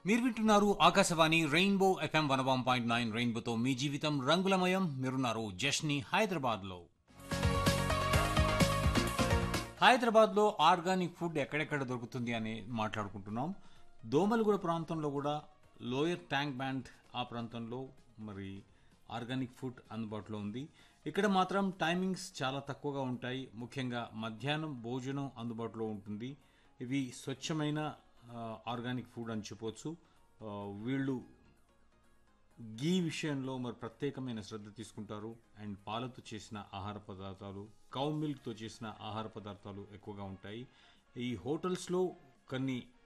మీరు వింటున్నారు Akashvani rainbow FM one one point nine రెయిన్బోతో మీ జీవితం రంగులమయం మీరున్నారు జష్ని హైదరాబాద్లో హైదరాబాద్లో ఆర్గానిక్ ఫుడ్ ఎక్కడెక్కడ దొరుకుతుంది అని మాట్లాడుకుంటున్నాం దోమలగూడ ప్రాంతంలో కూడా లోయర్ ట్యాంక్ బ్యాండ్ ఆ ప్రాంతంలో మరి ఆర్గానిక్ ఫుడ్ అందుబాటులో ఉంది ఇక్కడ మాత్రం టైమింగ్స్ చాలా తక్కువగా ఉంటాయి ముఖ్యంగా మధ్యాహ్నం భోజనం అందుబాటులో ఉంటుంది ఇవి స్వచ్ఛమైన ఆ, ఆర్గానిక్ ఫుడ్ అని చెప్పొచ్చు ఆ, వీళ్ళు గీ విషయంలో మరి ప్రత్యేకమైన శ్రద్ధ తీసుకుంటారు అండ్ పాలతో చేసిన ఆహార పదార్థాలు కౌ మిల్క్తో చేసిన ఆహార పదార్థాలు ఎక్కువగా ఉంటాయి ఈ హోటల్స్లో కొన్ని